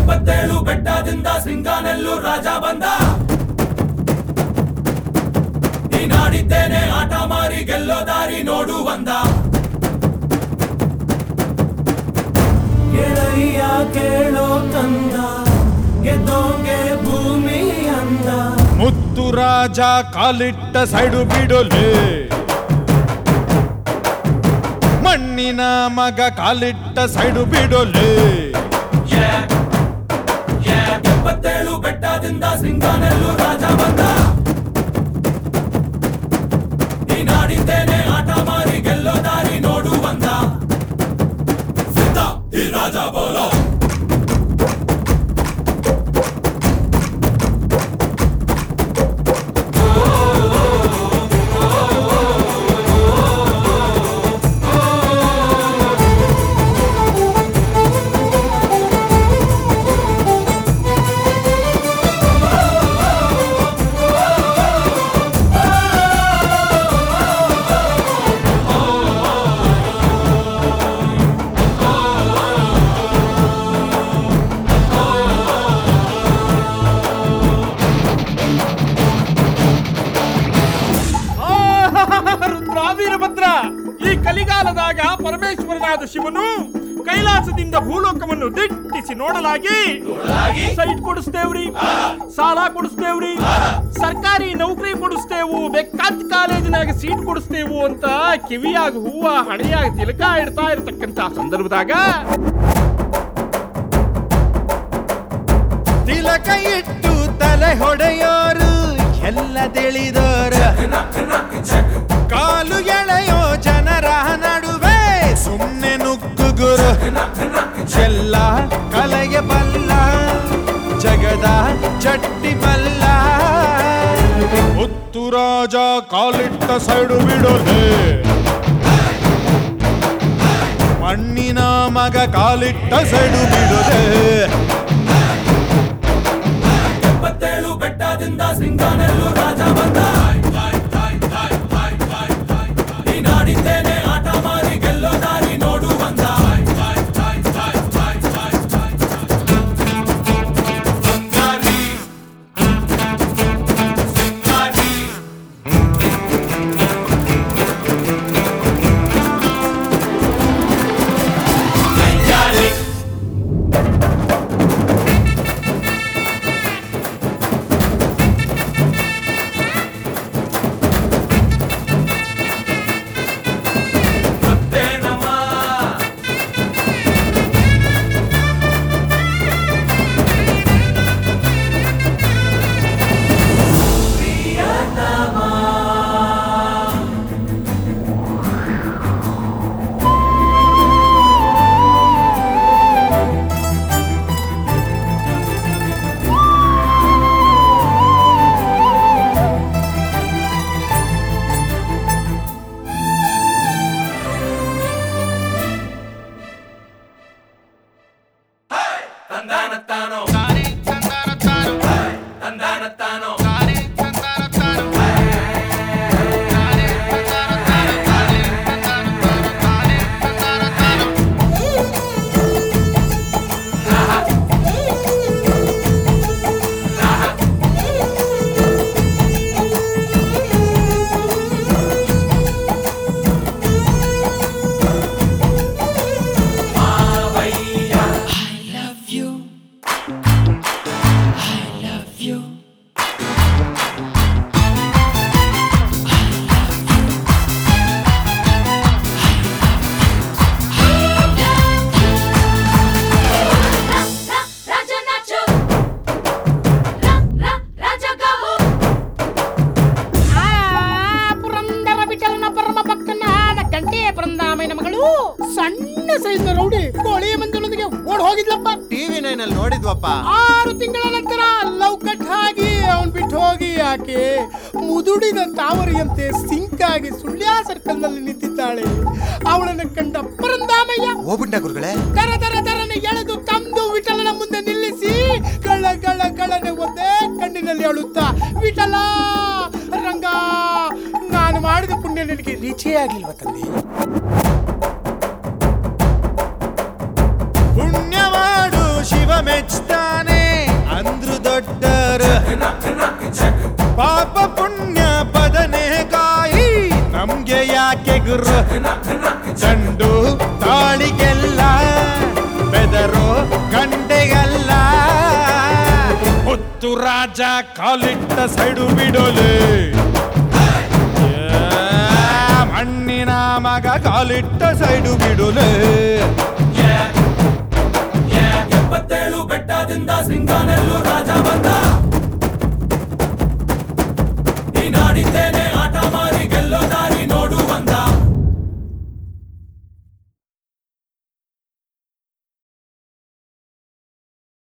ಎಪ್ಪತ್ತೇಳು ಬೆಟ್ಟದಿಂದ ಸಿಂಗಾನೆಲ್ಲೂ ರಾಜ ಬಂದ ನೀನಾಡಿದ್ದೇನೆ ಆಟ ಮಾರಿ ಗೆಲ್ಲೋ ದಾರಿ ನೋಡು ಬಂದ ಗೆಳೆಯ ಕೇಳೋ ಕಂದ ಗೆದ್ದೋಂಗೆ ಭೂಮಿ ಅಂದ ಮುತ್ತು ರಾಜ ಕಾಲಿಟ್ಟ ಸೈಡು ಬಿಡೋಲೆ ಮಣ್ಣಿನ ಮಗ ಕಾಲಿಟ್ಟ ಸೈಡು ಬಿಡೋಲೆ ಎಪ್ಪತ್ತೇಳು ಬೆಟ್ಟದಿಂದ ಸಿಂಗಾನೆಲ್ಲೂ ರಾಜ ಬಂದ ನೀನಾಡಿದ್ದೇನೆ ಆಟ ಮಾರಿ ಗೆಲ್ಲೋ ದಾರಿ ನೋಡು ಬಂದ ಸಿದ್ಧ ಈ ರಾಜ ಬೋಲೋ ರುದ್ರಾವೀರಭದ್ರ ಈ ಕಲಿಗಾಲದಾಗ ಪರಮೇಶ್ವರನಾದ ಶಿವನು ಕೈಲಾಸದಿಂದ ಭೂಲೋಕವನ್ನು ದಿಟ್ಟಿಸಿ ನೋಡಲಾಗಿ ಸೈಟ್ ಕೊಡಿಸ್ತೇವ್ರಿ ಸಾಲ ಕೊಡಿಸ್ತೇವ್ರಿ ಸರ್ಕಾರಿ ನೌಕರಿ ಕೊಡಿಸ್ತೇವು ಬೇಕಾದ ಕಾಲೇಜಿನಾಗ ಸೀಟ್ ಕೊಡಿಸ್ತೇವು ಅಂತ ಕಿವಿಯಾಗ ಹೂವ ಹಣೆಯಾಗ ತಿಲಕ ಇಡ್ತಾ ಇರತಕ್ಕಂತ ಸಂದರ್ಭದಾಗ ತಿಲಕ ಇಟ್ಟು ತಲೆ ಹೊಡೆಯೋರು ಎಲ್ಲ ತಿಳಿದೋರು ಕಾಲು ಎಳೆಯೋ ಜನರ ನಡುವೆ ಸುಮ್ಮನೆ ನುಗ್ಗುಗುರು ಎಲ್ಲ ಕಲೆಗೆ ಬಲ್ಲ ಜಗದ ಚಟ್ಟಿ ಬಲ್ಲ ಮುತ್ತು ರಾಜ ಕಾಲಿಟ್ಟ ಸೈಡು ಬಿಡೋಲೆ ಮಣ್ಣಿನ ಮಗ ಕಾಲಿಟ್ಟ ಸೈಡು ಬಿಡೋಲೆ ಎಪ್ಪತ್ತೇಳು ಬೆಟ್ಟದಿಂದ ಸಿಂಗಾನೆಲ್ಲೂ ರಾಜ ಬಂದ ನೀನಾಡಿದ್ದೇನೆ ಆಟ ಮಾರಿ ಗೆಲ್ಲೋ ದಾರಿ ನೋಡು ಬಂದ ತಂದಾನತ್ತಾನೋ ತಂದಾನತ್ತಾನೋ ರಾಜ ನಾಚು ರ- ರ- ರಾಜ ಗಾವು ಪುರಂದರ ವಿಠಲನ ಪರಮ ಭಕ್ತನಾದ ಗಂಟೆ ಪರಂದಾಮಯ್ಯನ ಮಗಳು ಸಣ್ಣ ಸೈಜ್ನ ರೌಡಿ ಕೋಳಿ ಮಂಜನೊಂದಿಗೆ ಓಡ್ ಹೋಗಿದ್ಲಪ್ಪ ಟಿವಿ ನೈನ್ ಅಲ್ಲಿ ನೋಡಿದ್ವಪ್ಪ ಆರು ತಿಂಗಳ ನಂತರ ಲವ್ ಕಟ್ ಆಗಿ ಅವನ್ ಬಿಟ್ಟು ಹೋಗಿ ಆಕೆ ಮುದುಡಿದ ತಾವರಿಯಂತೆ ಸಿಂಕ್ ಆಗಿ ಸುಳ್ಯ ಸರ್ಕಲ್ ನಲ್ಲಿ ನಿಂತಿದ್ದಾಳೆ ಅವಳನ್ನು ಕಂಡ ಪರಂದಾಮಯ್ಯ ಹೋಗ್ಬಿಟ್ಟ ಗುರುಗಳೇ ತರ ತರ ತರನೆ ಎಳೆದು ತಂದು ವಿಠಲನ ಮುಂದೆ ನಿಲ್ಲಿಸಿ ಗಳ ಗಳ ಗಳನೆ ಒಂದೇ ಕಣ್ಣಿನಲ್ಲಿ ಅಳುತ್ತಾ ವಿಠಲ ರಂಗ ನಾನು ಮಾಡಿದ ಪುಣ್ಯ ನಿನಗೆ ರಿಚೇ ಆಗಿಲ್ವ ತಂದೆ ಪುಣ್ಯ ಮಾಡು ಶಿವ ಮೆಚ್ತಾ ಚಂಡು ತಾಳಿಗೆಲ್ಲ ಬೆದರೋ ಗಂಡೆಗಲ್ಲ ಮುತ್ತು ರಾಜ ಕಾಲಿಟ್ಟ ಸೈಡು ಬಿಡೋಲೆ ಮಣ್ಣಿನ ಮಗ ಕಾಲಿಟ್ಟ ಸೈಡು ಬಿಡೋಲೆ